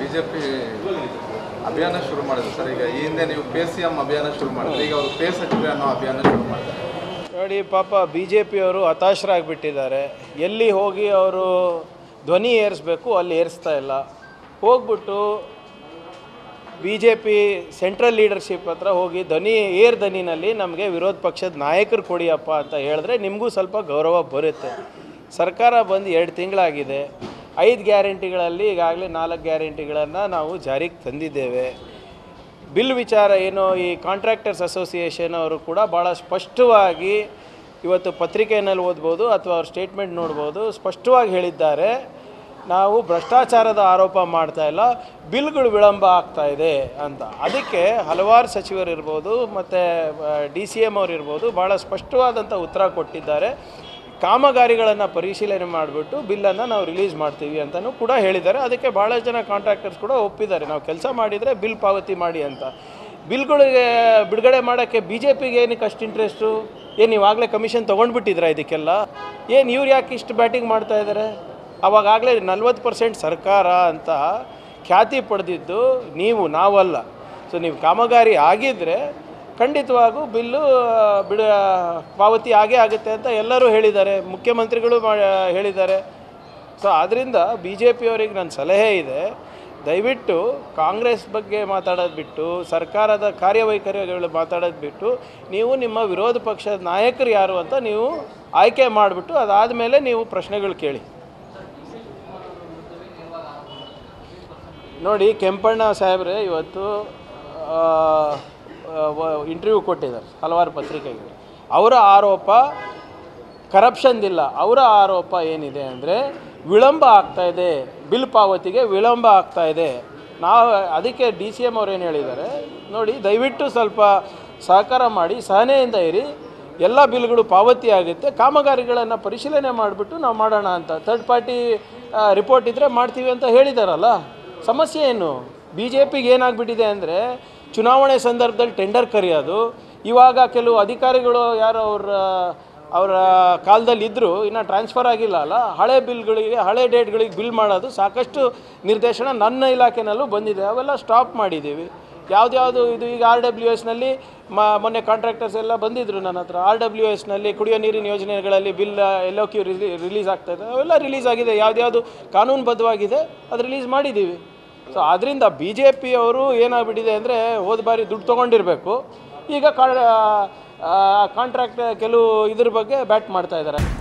BJP ಅಭಿಯಾನ ಶುರು ಮಾಡಿದ್ರು ಸರ್ ಈಗ ಈ ಹಿಂದೆ ನೀವು ಪೇ ಸಿ ಎಂ ಅಭಿಯಾನ ಶುರು ಮಾಡಿದ್ರೆ ಈಗ ಅವರು ಪೇ ಸಚಿವೆ ಅನ್ನೋ ಅಭಿಯಾನ ಶುರು ಮಾಡಿದ್ದಾರೆ ನೋಡಿ ಪಾಪ ಬಿ ಜೆ ಪಿಯವರು ಹತಾಶರಾಗಿಬಿಟ್ಟಿದ್ದಾರೆ ಎಲ್ಲಿ ಹೋಗಿ ಅವರು ಧ್ವನಿ ಏರಿಸ್ಬೇಕು ಅಲ್ಲಿ ಏರಿಸ್ತಾ ಇಲ್ಲ ಹೋಗ್ಬಿಟ್ಟು B J P central leadership ಹತ್ರ ಹೋಗಿ ಧ್ವನಿ ಏರ್ ಧ್ವನಿನಲ್ಲಿ ನಮಗೆ ವಿರೋಧ ಪಕ್ಷದ ನಾಯಕರು ಕೊಡಿಯಪ್ಪ ಅಂತ ಹೇಳಿದ್ರೆ ನಿಮಗೂ ಸ್ವಲ್ಪ ಗೌರವ ಬರುತ್ತೆ ಸರ್ಕಾರ ಬಂದು ಎರಡು ತಿಂಗಳಾಗಿದೆ ಐದು ಗ್ಯಾರಂಟಿಗಳಲ್ಲಿ ಈಗಾಗಲೇ ನಾಲ್ಕು ಗ್ಯಾರಂಟಿಗಳನ್ನು ನಾವು ಜಾರಿಗೆ ತಂದಿದ್ದೇವೆ ಬಿಲ್ ವಿಚಾರ ಏನು ಈ ಕಾಂಟ್ರಾಕ್ಟರ್ಸ್ ಅಸೋಸಿಯೇಷನ್ ಅವರು ಕೂಡ ಭಾಳ ಸ್ಪಷ್ಟವಾಗಿ ಇವತ್ತು ಪತ್ರಿಕೆಯಲ್ಲಿ ಓದ್ಬೋದು ಅಥವಾ ಅವ್ರ ಸ್ಟೇಟ್ಮೆಂಟ್ ನೋಡ್ಬೋದು ಸ್ಪಷ್ಟವಾಗಿ ಹೇಳಿದ್ದಾರೆ ನಾವು ಭ್ರಷ್ಟಾಚಾರದ ಆರೋಪ ಮಾಡ್ತಾ ಇಲ್ಲ ಬಿಲ್ಗಳು ವಿಳಂಬ ಆಗ್ತಾ ಇದೆ ಅಂತ ಅದಕ್ಕೆ ಹಲವಾರು ಸಚಿವರು ಇರ್ಬೋದು ಮತ್ತು ಡಿ ಸಿ ಎಮ್ ಅವರು ಇರ್ಬೋದು ಭಾಳ ಸ್ಪಷ್ಟವಾದಂಥ ಉತ್ತರ ಕೊಟ್ಟಿದ್ದಾರೆ ಕಾಮಗಾರಿಗಳನ್ನು ಪರಿಶೀಲನೆ ಮಾಡಿಬಿಟ್ಟು ಬಿಲ್ಲನ್ನು ನಾವು ರಿಲೀಸ್ ಮಾಡ್ತೀವಿ ಅಂತಲೂ ಕೂಡ ಹೇಳಿದ್ದಾರೆ ಅದಕ್ಕೆ ಭಾಳ ಜನ ಕಾಂಟ್ರಾಕ್ಟರ್ಸ್ ಕೂಡ ಒಪ್ಪಿದ್ದಾರೆ ನಾವು ಕೆಲಸ ಮಾಡಿದರೆ ಬಿಲ್ ಪಾವತಿ ಮಾಡಿ ಅಂತ ಬಿಲ್ಗಳಿಗೆ ಬಿಡುಗಡೆ ಮಾಡೋಕ್ಕೆ ಬಿ ಜೆ ಪಿಗೆ ಏನಕ್ಕೆ ಅಷ್ಟು ಇಂಟ್ರೆಸ್ಟು ಏನು ನೀವಾಗಲೇ ಕಮಿಷನ್ ತೊಗೊಂಡ್ಬಿಟ್ಟಿದ್ರ ಇದಕ್ಕೆಲ್ಲ ಏನು ಇವ್ರು ಯಾಕೆ ಇಷ್ಟು ಬ್ಯಾಟಿಂಗ್ ಮಾಡ್ತಾ ಇದ್ದಾರೆ ಅವಾಗಲೇ ನಲ್ವತ್ತು ಪರ್ಸೆಂಟ್ ಸರ್ಕಾರ ಅಂತ ಖ್ಯಾತಿ ಪಡೆದಿದ್ದು ನೀವು ನಾವಲ್ಲ ಸೊ ನೀವು ಕಾಮಗಾರಿ ಆಗಿದ್ದರೆ ಖಂಡಿತವಾಗೂ ಬಿಲ್ಲು ಬಿಡ ಪಾವತಿ ಆಗೇ ಆಗುತ್ತೆ ಅಂತ ಎಲ್ಲರೂ ಹೇಳಿದ್ದಾರೆ ಮುಖ್ಯಮಂತ್ರಿಗಳು ಮಾ ಹೇಳಿದ್ದಾರೆ ಸೊ ಆದ್ದರಿಂದ ಬಿ ಜೆ ಪಿಯವರಿಗೆ ನನ್ನ ಸಲಹೆ ಇದೆ ದಯವಿಟ್ಟು ಕಾಂಗ್ರೆಸ್ ಬಗ್ಗೆ ಮಾತಾಡೋದು ಬಿಟ್ಟು ಸರ್ಕಾರದ ಕಾರ್ಯವೈಖರಿಗಳು ಮಾತಾಡೋದು ಬಿಟ್ಟು ನೀವು ನಿಮ್ಮ ವಿರೋಧ ಪಕ್ಷದ ನಾಯಕರು ಯಾರು ಅಂತ ನೀವು ಆಯ್ಕೆ ಮಾಡಿಬಿಟ್ಟು ಅದಾದಮೇಲೆ ನೀವು ಪ್ರಶ್ನೆಗಳು ಕೇಳಿ ನೋಡಿ ಕೆಂಪಣ್ಣ ಸಾಹೇಬ್ರೆ ಇವತ್ತು ಇಂಟರ್ವ್ಯೂ ಕೊಟ್ಟಿದ್ದಾರೆ ಹಲವಾರು ಪತ್ರಿಕೆಗೆ ಅವರ ಆರೋಪ ಕರಪ್ಷನ್ದಿಲ್ಲ ಅವರ ಆರೋಪ ಏನಿದೆ ಅಂದರೆ ವಿಳಂಬ ಆಗ್ತಾ ಇದೆ ಬಿಲ್ ಪಾವತಿಗೆ ವಿಳಂಬ ಆಗ್ತಾ ಇದೆ ನಾವು ಅದಕ್ಕೆ ಡಿ ಸಿ ಎಮ್ ಅವ್ರು ಏನು ಹೇಳಿದ್ದಾರೆ ನೋಡಿ ದಯವಿಟ್ಟು ಸ್ವಲ್ಪ ಸಹಕಾರ ಮಾಡಿ ಸಹನೆಯಿಂದ ಇರಿ ಎಲ್ಲ ಬಿಲ್ಗಳು ಪಾವತಿ ಆಗುತ್ತೆ ಕಾಮಗಾರಿಗಳನ್ನು ಪರಿಶೀಲನೆ ಮಾಡಿಬಿಟ್ಟು ನಾವು ಮಾಡೋಣ ಅಂತ ಥರ್ಡ್ ಪಾರ್ಟಿ ರಿಪೋರ್ಟ್ ಇದ್ದರೆ ಮಾಡ್ತೀವಿ ಅಂತ ಹೇಳಿದಾರಲ್ಲ ಸಮಸ್ಯೆ ಏನು ಬಿ ಜೆ ಪಿಗೆ ಏನಾಗ್ಬಿಟ್ಟಿದೆ ಅಂದರೆ ಚುನಾವಣೆ ಸಂದರ್ಭದಲ್ಲಿ ಟೆಂಡರ್ ಕರೆಯೋದು ಇವಾಗ ಕೆಲವು ಅಧಿಕಾರಿಗಳು ಯಾರು ಅವರ ಅವರ ಕಾಲದಲ್ಲಿ ಇದ್ದರೂ ಇನ್ನು ಟ್ರಾನ್ಸ್ಫರ್ ಆಗಿಲ್ಲ ಅಲ್ಲ ಹಳೆ ಬಿಲ್ಗಳಿಗೆ ಹಳೆ ಡೇಟ್ಗಳಿಗೆ ಬಿಲ್ ಮಾಡೋದು ಸಾಕಷ್ಟು ನಿರ್ದೇಶನ ನನ್ನ ಇಲಾಖೆನಲ್ಲೂ ಬಂದಿದೆ ಅವೆಲ್ಲ ಸ್ಟಾಪ್ ಮಾಡಿದ್ದೀವಿ ಯಾವ್ದ್ಯಾವುದು ಇದು ಈಗ ಆರ್ ಡಬ್ಲ್ಯೂ ಎಸ್ನಲ್ಲಿ ಮ ಮೊನ್ನೆ ಕಾಂಟ್ರಾಕ್ಟರ್ಸ್ ಎಲ್ಲ ಬಂದಿದ್ದರು ನನ್ನ ಹತ್ರ ಆರ್ ಡಬ್ಲ್ಯೂ ಎಸ್ನಲ್ಲಿ ಕುಡಿಯೋ ನೀರಿನ ಯೋಜನೆಗಳಲ್ಲಿ ಬಿಲ್ ಎಲ್ ಕ್ಯೂ ರಿಲಿ ರಿಲೀಸ್ ಆಗ್ತಾ ಇದೆ ಅವೆಲ್ಲ ರಿಲೀಸ್ ಆಗಿದೆ ಯಾವ್ದ್ಯಾವುದು ಕಾನೂನುಬದ್ಧವಾಗಿದೆ ಅದು ರಿಲೀಸ್ ಮಾಡಿದ್ದೀವಿ ಸೊ ಅದರಿಂದ ಬಿ ಜೆ ಪಿಯವರು ಏನಾಗ್ಬಿಟ್ಟಿದೆ ಅಂದರೆ ಹೋದ ಬಾರಿ ದುಡ್ಡು ತೊಗೊಂಡಿರಬೇಕು ಈಗ ಕಾಂಟ್ರಾಕ್ಟ್ ಕೆಲವು ಇದ್ರ ಬಗ್ಗೆ ಬ್ಯಾಟ್ ಮಾಡ್ತಾ ಇದ್ದಾರೆ